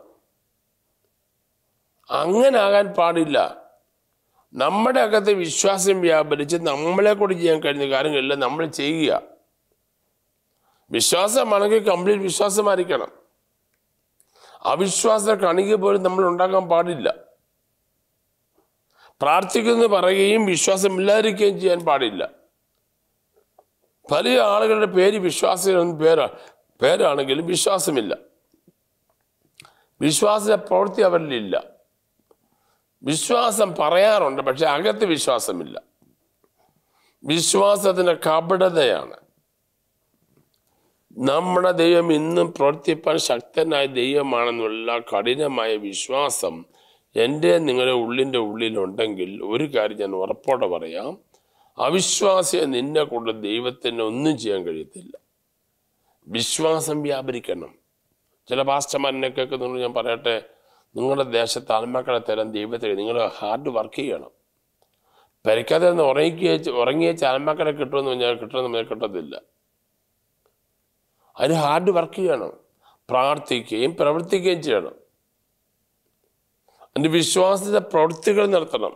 അങ്ങനെ ആകാൻ പാടില്ല നമ്മുടെ അകത്ത് വിശ്വാസം വ്യാപരിച്ച് നമ്മളെ കൊണ്ട് ചെയ്യാൻ കഴിയുന്ന കാര്യങ്ങളെല്ലാം നമ്മൾ ചെയ്യുക വിശ്വാസമാണെങ്കിൽ കംപ്ലീറ്റ് വിശ്വാസമായിരിക്കണം അവിശ്വാസ കണിക പോലും നമ്മൾ ഉണ്ടാക്കാൻ പാടില്ല പ്രാർത്ഥിക്കുന്നു പറയുകയും വിശ്വാസമില്ലാതിരിക്കുകയും ചെയ്യാൻ പാടില്ല പല ആളുകളുടെ പേര് വിശ്വാസം പേരാ പേരാണെങ്കിലും വിശ്വാസമില്ല വിശ്വാസ പ്രവൃത്തി അവരിലില്ല വിശ്വാസം പറയാറുണ്ട് പക്ഷെ അകത്ത് വിശ്വാസമില്ല വിശ്വാസത്തിന് കപടതയാണ് നമ്മുടെ ദൈവം ഇന്നും പ്രവർത്തിപ്പാൻ ശക്തനായ ദൈവമാണെന്നുള്ള കഠിനമായ വിശ്വാസം എൻ്റെ നിങ്ങളുടെ ഉള്ളിൻ്റെ ഉള്ളിലുണ്ടെങ്കിൽ ഒരു കാര്യം ഞാൻ ഉറപ്പോടെ പറയാം അവിശ്വാസിയെ നിന്നെ കൊണ്ട് ദൈവത്തിന് ഒന്നും ചെയ്യാൻ കഴിയത്തില്ല വിശ്വാസം വ്യാപരിക്കണം ചില പാസ്റ്റർമാരിനെ കേൾക്കുന്നുണ്ട് ഞാൻ പറയട്ടെ നിങ്ങളുടെ ദേശത്ത് ആത്മാക്കളെ തരാൻ ദൈവത്തെ നിങ്ങൾ ഹാർഡ് വർക്ക് ചെയ്യണം പരിക്കാതെ നിന്ന് ഉറങ്ങിക്കുക ഉറങ്ങിയ ആത്മാക്കളെ കിട്ടുമെന്ന് പറഞ്ഞാൽ കിട്ടുമെന്ന് പറഞ്ഞാൽ കിട്ടത്തില്ല അതിന് ഹാർഡ് വർക്ക് ചെയ്യണം പ്രാർത്ഥിക്കുകയും പ്രവർത്തിക്കുകയും ചെയ്യണം അതിൻ്റെ വിശ്വാസത്തെ പ്രവൃത്തികൾ നടത്തണം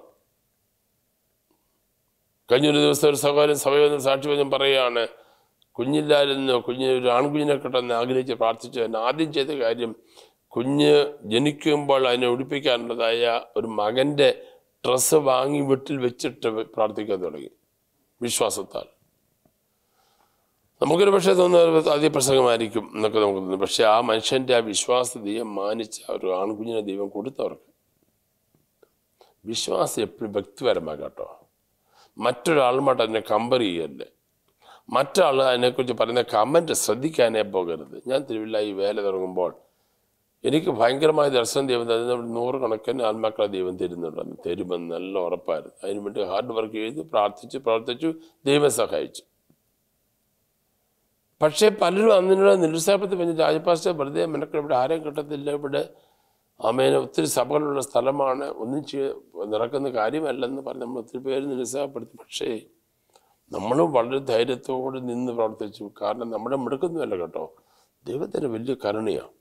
കഴിഞ്ഞൊരു ദിവസം ഒരു സഹോദരൻ സഭയിൽ സാക്ഷി വചനം പറയുകയാണ് കുഞ്ഞില്ലായിരുന്നു കുഞ്ഞ് ഒരു ആൺകുഞ്ഞിനെ കിട്ടുമെന്ന് ആഗ്രഹിച്ച് പ്രാർത്ഥിച്ചു അതിന് ആദ്യം ചെയ്ത കാര്യം കുഞ്ഞ് ജനിക്കുമ്പോൾ അതിനെ ഉടുപ്പിക്കാനുള്ളതായ ഒരു മകൻ്റെ ഡ്രസ്സ് വാങ്ങി വീട്ടിൽ വെച്ചിട്ട് പ്രാർത്ഥിക്കാൻ തുടങ്ങി വിശ്വാസത്താൽ നമുക്കൊരു പക്ഷേ തോന്നുന്നത് ആദ്യ പ്രസംഗമായിരിക്കും എന്നൊക്കെ നമുക്ക് തോന്നുന്നു പക്ഷെ ആ മനുഷ്യൻ്റെ ആ വിശ്വാസ ദൈവം മാനിച്ച ആ ഒരു ആൺകുഞ്ഞിനെ ദൈവം കൊടുത്തവർക്ക് വിശ്വാസം എപ്പോഴും വ്യക്തിപരമാണ് കേട്ടോ മറ്റൊരാളുമായിട്ട് അതിനെ കമ്പയർ ചെയ്യല്ലേ മറ്റാൾ അതിനെക്കുറിച്ച് പറയുന്ന കമൻറ്റ് ശ്രദ്ധിക്കാനേ പോകരുത് ഞാൻ തിരുവില്ല ഈ വേല തുടങ്ങുമ്പോൾ എനിക്ക് ഭയങ്കരമായ ദർശനം ദൈവം തരുന്ന നൂറുകണക്കിന് ആത്മാക്കളെ ദൈവം തരുന്നുണ്ട് തരുമെന്ന് നല്ല ഉറപ്പായിരുന്നു അതിനുവേണ്ടി ഹാർഡ് വർക്ക് ചെയ്ത് പ്രാർത്ഥിച്ചു പ്രവർത്തിച്ചു ദൈവം സഹായിച്ചു പക്ഷേ പലരും അതിനുള്ള നിരുത്സാഹപ്പെടുത്തി പറഞ്ഞ് രാജപാസ്റ്റർ വെറുതെ മെനക്കൾ ഇവിടെ ആരെയും കിട്ടത്തില്ല ഇവിടെ അമേന ഒത്തിരി സഭകളുള്ള സ്ഥലമാണ് ഒന്നും ചെയ്യ നടക്കുന്ന കാര്യമല്ലെന്ന് പറഞ്ഞ് നമ്മൾ ഒത്തിരി പേര് നിരുത്സാഹപ്പെടുത്തി പക്ഷേ നമ്മളും വളരെ ധൈര്യത്തോടെ നിന്ന് പ്രവർത്തിച്ചു കാരണം നമ്മുടെ മിടുക്കൊന്നുമല്ല കേട്ടോ ദൈവത്തിൻ്റെ വലിയ കരുണയാണ്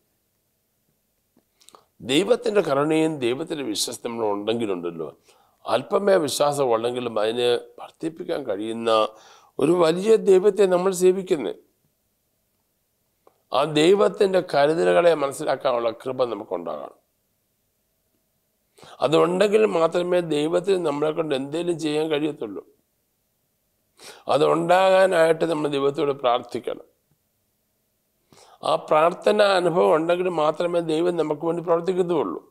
ദൈവത്തിൻ്റെ കരുണയും ദൈവത്തിൻ്റെ വിശ്വാസം നമ്മൾ ഉണ്ടെങ്കിലുണ്ടല്ലോ അല്പമേ വിശ്വാസം ഉണ്ടെങ്കിലും അതിനെ വർദ്ധിപ്പിക്കാൻ കഴിയുന്ന ഒരു വലിയ ദൈവത്തെ നമ്മൾ സേവിക്കുന്നത് ആ ദൈവത്തിൻ്റെ കരുതലുകളെ മനസ്സിലാക്കാനുള്ള കൃപ നമുക്കുണ്ടാകണം അതുണ്ടെങ്കിൽ മാത്രമേ ദൈവത്തിന് നമ്മളെ കൊണ്ട് എന്തെങ്കിലും ചെയ്യാൻ കഴിയത്തുള്ളൂ അതുണ്ടാകാനായിട്ട് നമ്മൾ ദൈവത്തോട് പ്രാർത്ഥിക്കണം ആ പ്രാർത്ഥന അനുഭവം ഉണ്ടെങ്കിൽ മാത്രമേ ദൈവം നമുക്ക് വേണ്ടി പ്രവർത്തിക്കുന്നുള്ളൂ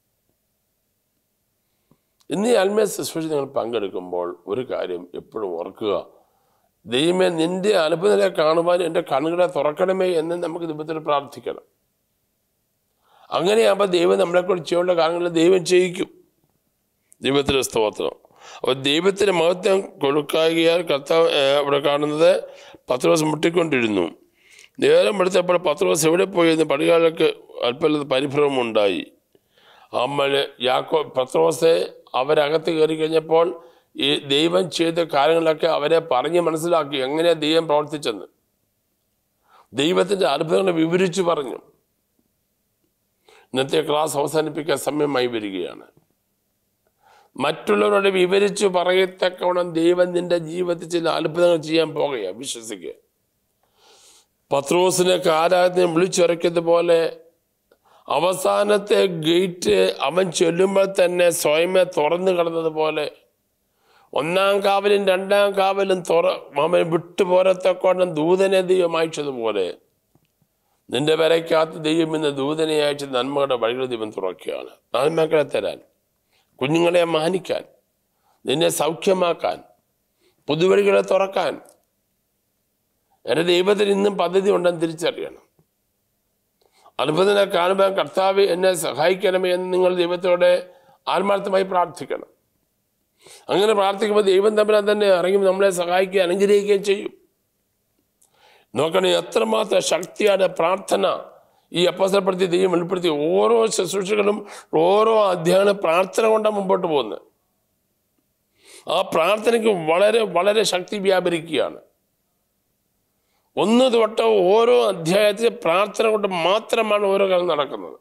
ഇന്ന് ഈ ആത്മീയ ശുശ്രൂഷ നിങ്ങൾ പങ്കെടുക്കുമ്പോൾ ഒരു കാര്യം എപ്പോഴും ഓർക്കുക ദൈവമേ നിന്റെ അത്ഭുതങ്ങളെ കാണുവാൻ എൻ്റെ കണ്ണുകളെ തുറക്കണമേ എന്ന് നമുക്ക് ദൈവത്തിൽ പ്രാർത്ഥിക്കണം അങ്ങനെയാകുമ്പോൾ ദൈവം നമ്മളെക്കൊണ്ട് ചെയ്യാനുള്ള കാര്യങ്ങൾ ദൈവം ചെയ്യിക്കും ദൈവത്തിൻ്റെ സ്തോത്രം അപ്പോൾ ദൈവത്തിന് മഹത്വം കൊടുക്കാകിയാൽ കർത്താവ് ഏഹ്, ഇവിടെ കാണുന്നത് പത്രോസ് മുട്ടിക്കൊണ്ടിരുന്നു നേരം എടുത്തപ്പോൾ പത്രോസ് എവിടെ പോയി എന്ന് പടികാലക്ക് അല്പം പരിഭ്രമമുണ്ടായി അമ്മൽ യാക്കോ പത്രോസെ അവരകത്ത് കയറി കഴിഞ്ഞപ്പോൾ ഈ ദൈവം ചെയ്ത കാര്യങ്ങളൊക്കെ അവരെ പറഞ്ഞ് മനസ്സിലാക്കി എങ്ങനെയാണ് ദൈവം പ്രവർത്തിച്ചെന്ന് ദൈവത്തിൻ്റെ അത്ഭുതങ്ങൾ വിവരിച്ചു പറഞ്ഞു ഇന്നത്തെ ക്ലാസ് അവസാനിപ്പിക്കാൻ സമയമായി വരികയാണ് മറ്റുള്ളവരോട് വിവരിച്ചു പറയത്തക്കവണ്ണം ദൈവം നിന്റെ ജീവിതത്തിൽ ചില അത്ഭുതങ്ങൾ ചെയ്യാൻ പോകുകയാണ് വിശ്വസിക്കുക പത്രോസിനെ കാരാഗ്രഹത്തിന് വിളിച്ചുറയ്ക്കുന്നത് പോലെ അവസാനത്തെ ഗേറ്റ് അവൻ ചൊല്ലുമ്പോൾ തന്നെ സ്വയമേ തുറന്നു കിടന്നതുപോലെ ഒന്നാം കാവലും രണ്ടാം കാവലും തുറ അവൻ വിട്ടുപോരത്തക്കോണം ദൂതനെ ദൈവം അയച്ചതുപോലെ നിന്റെ വരയ്ക്കകത്ത് ദൈവം ഇന്ന് ദൂതനെ അയച്ച് നന്മകളുടെ വഴികൾ ദൈവം തുറക്കുകയാണ് നന്മകളെ തരാൻ കുഞ്ഞുങ്ങളെ മാനിക്കാൻ നിന്നെ സൗഖ്യമാക്കാൻ പുതുവഴികളെ തുറക്കാൻ എൻ്റെ ദൈവത്തിന് ഇന്നും പദ്ധതി ഉണ്ടെന്ന് തിരിച്ചറിയണം അത്ഭുതനെ കാണുമ്പോൾ കർത്താവ് എന്നെ സഹായിക്കണമേ എന്ന് നിങ്ങൾ ദൈവത്തോടെ ആത്മാർത്ഥമായി പ്രാർത്ഥിക്കണം അങ്ങനെ പ്രാർത്ഥിക്കുമ്പോൾ ദൈവം തമ്മിൽ തന്നെ ഇറങ്ങി നമ്മളെ സഹായിക്കുകയും അനുഗ്രഹിക്കുകയും ചെയ്യും നോക്കണേ എത്രമാത്രം ശക്തിയാണ് പ്രാർത്ഥന ഈ അപ്പസരപ്പെടുത്തി ദൈവം വെളിപ്പെടുത്തി ഓരോ ശുശ്രൂഷകളും ഓരോ അധ്യാന പ്രാർത്ഥന കൊണ്ടാണ് മുമ്പോട്ട് പോകുന്നത് ആ പ്രാർത്ഥനയ്ക്ക് വളരെ വളരെ ശക്തി വ്യാപരിക്കുകയാണ് ഒന്ന് തൊട്ട് ഓരോ അധ്യായത്തിലെ പ്രാർത്ഥന കൊണ്ട് മാത്രമാണ് ഓരോ കാര്യം നടക്കുന്നത്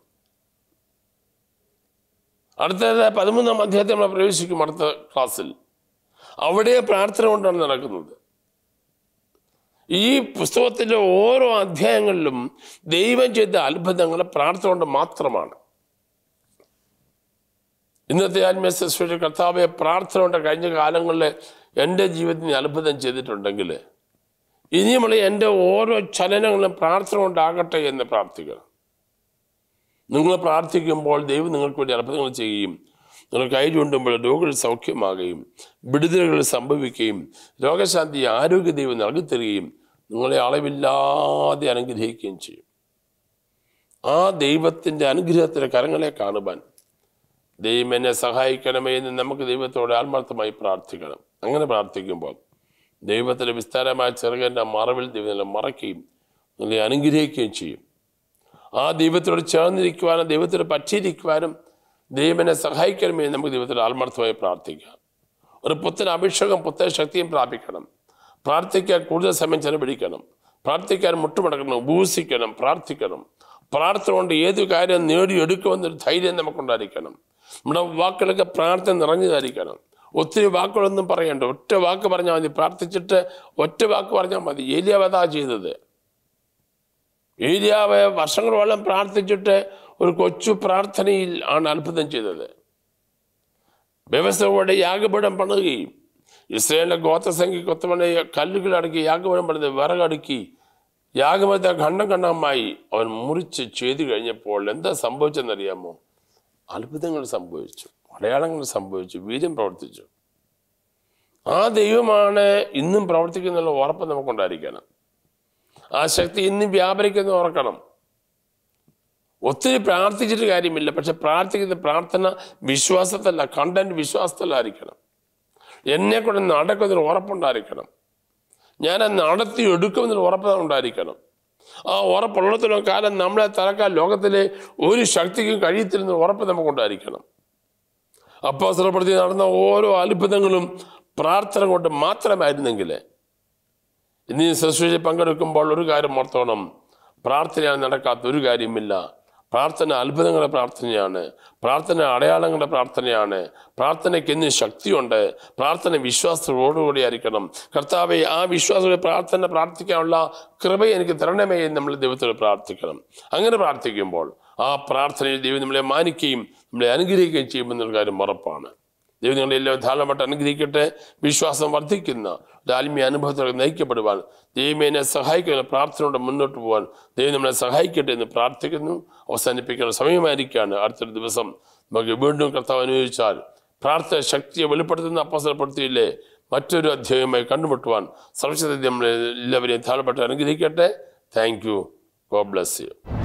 അടുത്തത് പതിമൂന്നാം അധ്യായത്തിൽ നമ്മൾ പ്രവേശിക്കും അടുത്ത ക്ലാസ്സിൽ അവിടെ പ്രാർത്ഥന കൊണ്ടാണ് നടക്കുന്നത് ഈ പുസ്തകത്തിലെ ഓരോ അധ്യായങ്ങളിലും ദൈവം ചെയ്ത അത്ഭുതങ്ങൾ പ്രാർത്ഥന കൊണ്ട് മാത്രമാണ് ഇന്നത്തെ ആത്മീയ ശുശ്രൂഷ കർത്താവെ പ്രാർത്ഥന കൊണ്ട് കഴിഞ്ഞ കാലങ്ങളിൽ എൻ്റെ ജീവിതത്തിൽ അത്ഭുതം ചെയ്തിട്ടുണ്ടെങ്കിൽ ഇനിയുമുള്ള എൻ്റെ ഓരോ ചലനങ്ങളും പ്രാർത്ഥന കൊണ്ടാകട്ടെ എന്ന് പ്രാർത്ഥിക്കണം നിങ്ങൾ പ്രാർത്ഥിക്കുമ്പോൾ ദൈവം നിങ്ങൾക്ക് വേണ്ടി അത്ഭുതങ്ങൾ ചെയ്യുകയും നിങ്ങൾ കൈ ചൂണ്ടുമ്പോൾ രോഗികൾ സൗഖ്യമാകുകയും വിടുതലുകൾ സംഭവിക്കുകയും രോഗശാന്തി ആരോഗ്യ ദൈവം നൽകിത്തരികയും നിങ്ങളെ അളവില്ലാതെ അനുഗ്രഹിക്കുകയും ചെയ്യും ആ ദൈവത്തിൻ്റെ അനുഗ്രഹത്തിൻ്റെ കരങ്ങളെ കാണുവാൻ ദൈവം എന്നെ സഹായിക്കണമേ എന്ന് നമുക്ക് ദൈവത്തോട് ആത്മാർത്ഥമായി പ്രാർത്ഥിക്കണം അങ്ങനെ പ്രാർത്ഥിക്കുമ്പോൾ ദൈവത്തിൻ്റെ വിസ്താരമായ ചെറുകൻ്റെ മറവിൽ ദൈവം നിങ്ങളെ മറയ്ക്കുകയും നിങ്ങളെ അനുഗ്രഹിക്കുകയും ചെയ്യും ആ ദൈവത്തോട് ചേർന്നിരിക്കുവാനും ദൈവത്തോട് പറ്റിയിരിക്കുവാനും ദൈവം എന്നെ സഹായിക്കണമേ എന്ന് നമുക്ക് ദൈവത്തോട് ആത്മാർത്ഥമായി പ്രാർത്ഥിക്കാം ഒരു പുത്തൻ അഭിഷേകം പുത്തൻ ശക്തിയും പ്രാപിക്കണം പ്രാർത്ഥിക്കാൻ കൂടുതൽ സമയം ചെലവഴിക്കണം പ്രാർത്ഥിക്കാൻ മുട്ടുമടക്കണം ഉപൂസിക്കണം പ്രാർത്ഥിക്കണം പ്രാർത്ഥന കൊണ്ട് ഏത് കാര്യം നേടിയെടുക്കുമെന്നൊരു ധൈര്യം നമുക്കുണ്ടായിരിക്കണം നമ്മുടെ വാക്കുകളൊക്കെ പ്രാർത്ഥന നിറഞ്ഞതായിരിക്കണം ഒത്തിരി വാക്കുകളൊന്നും പറയണ്ട ഒറ്റ വാക്ക് പറഞ്ഞാൽ മതി പ്രാർത്ഥിച്ചിട്ട് ഒറ്റ വാക്ക് പറഞ്ഞാൽ മതി ഏലിയാവതാ ചെയ്തത് ഏലിയാവ് വർഷങ്ങളോളം പ്രാർത്ഥിച്ചിട്ട് ഒരു കൊച്ചു പ്രാർത്ഥനയിൽ ആണ് അത്ഭുതം ചെയ്തത് വ്യവസ്ഥയോടെ യാഗപീഠം പണിതുകയും ഇസ്രയേലിന്റെ ഗോത്രസംഖ്യക്ക് ഒത്തവണ കല്ലുകൾ അടുക്കി യാഗപീഠം പണിത് വിറകടുക്കി യാഗപീഠത്തെ ഖണ്ഡം ഖണ്ഡമായി അവൻ മുറിച്ച് ചെയ്തു കഴിഞ്ഞപ്പോൾ എന്താ സംഭവിച്ചെന്നറിയാമോ അത്ഭുതങ്ങൾ സംഭവിച്ചു അടയാളങ്ങൾ സംഭവിച്ചു വീര്യം പ്രവർത്തിച്ചു ആ ദൈവമാണ് ഇന്നും പ്രവർത്തിക്കുന്നുള്ള ഉറപ്പ് നമുക്കുണ്ടായിരിക്കണം ആ ശക്തി ഇന്നും വ്യാപരിക്കുന്ന ഓർക്കണം ഒത്തിരി പ്രാർത്ഥിച്ചിട്ട് കാര്യമില്ല പക്ഷെ പ്രാർത്ഥിക്കുന്ന പ്രാർത്ഥന വിശ്വാസത്തല്ല കണ്ടന്റ് വിശ്വാസത്തിലായിരിക്കണം എന്നെ കൊണ്ട് നടക്കുന്നൊരു ഉറപ്പുണ്ടായിരിക്കണം ഞാൻ അത് നടത്തി എടുക്കുമെന്നൊരു ഉറപ്പ് ഉണ്ടായിരിക്കണം ആ ഉറപ്പുള്ളത്തിലും കാലം നമ്മളെ തറക്കാൻ ലോകത്തിലെ ഒരു ശക്തിക്കും കഴിയത്തില്ലെന്നൊരു ഉറപ്പ് നമുക്കുണ്ടായിരിക്കണം അപ്പോസ്തലപ്പെടുത്തി നടന്ന ഓരോ അത്ഭുതങ്ങളും പ്രാർത്ഥന കൊണ്ട് മാത്രമായിരുന്നെങ്കിൽ ഇനി ശുശ്രൂഷയിൽ പങ്കെടുക്കുമ്പോൾ ഒരു കാര്യം ഓർത്തോണം പ്രാർത്ഥനയാണ് നടക്കാത്ത ഒരു കാര്യമില്ല പ്രാർത്ഥന അത്ഭുതങ്ങളുടെ പ്രാർത്ഥനയാണ് പ്രാർത്ഥന അടയാളങ്ങളുടെ പ്രാർത്ഥനയാണ് പ്രാർത്ഥനയ്ക്ക് ഇന്ന് ശക്തിയുണ്ട് പ്രാർത്ഥന വിശ്വാസത്തോടുകൂടി ആയിരിക്കണം കർത്താവെ ആ വിശ്വാസത്തോടെ പ്രാർത്ഥന പ്രാർത്ഥിക്കാനുള്ള കൃപ എനിക്ക് തരണമേ എന്ന് നമ്മൾ ദൈവത്തോട് പ്രാർത്ഥിക്കണം അങ്ങനെ പ്രാർത്ഥിക്കുമ്പോൾ ആ പ്രാർത്ഥനയിൽ ദൈവം നമ്മളെ മാനിക്കുകയും നമ്മളെ അനുഗ്രഹിക്കുകയും ചെയ്യുമെന്നുള്ള കാര്യം ഉറപ്പാണ് ദൈവം നിങ്ങളെ എല്ലാവരും ധാരാളമായിട്ട് അനുഗ്രഹിക്കട്ടെ വിശ്വാസം വർദ്ധിക്കുന്ന ഒരു ആത്മീയ അനുഭവത്തിലൂടെ നയിക്കപ്പെടുവാൻ ദൈവം എന്നെ സഹായിക്കുന്ന പ്രാർത്ഥനയോടെ മുന്നോട്ട് പോകാൻ ദൈവം നമ്മളെ സഹായിക്കട്ടെ എന്ന് പ്രാർത്ഥിക്കുന്നു അവസാനിപ്പിക്കുന്ന സമയമായിരിക്കുകയാണ് അടുത്തൊരു ദിവസം നമുക്ക് വീണ്ടും കർത്താവ് അനുഭവിച്ചാൽ പ്രാർത്ഥന ശക്തിയെ വെളിപ്പെടുത്തുന്ന അപ്പസരപ്പെടുത്തിയില്ലേ മറ്റൊരു അധ്യായവുമായി കണ്ടുമുട്ടുവാൻ സർവശക്തി നമ്മളെ എല്ലാവരെയും ധാരാളപ്പെട്ട് അനുഗ്രഹിക്കട്ടെ thank you God bless U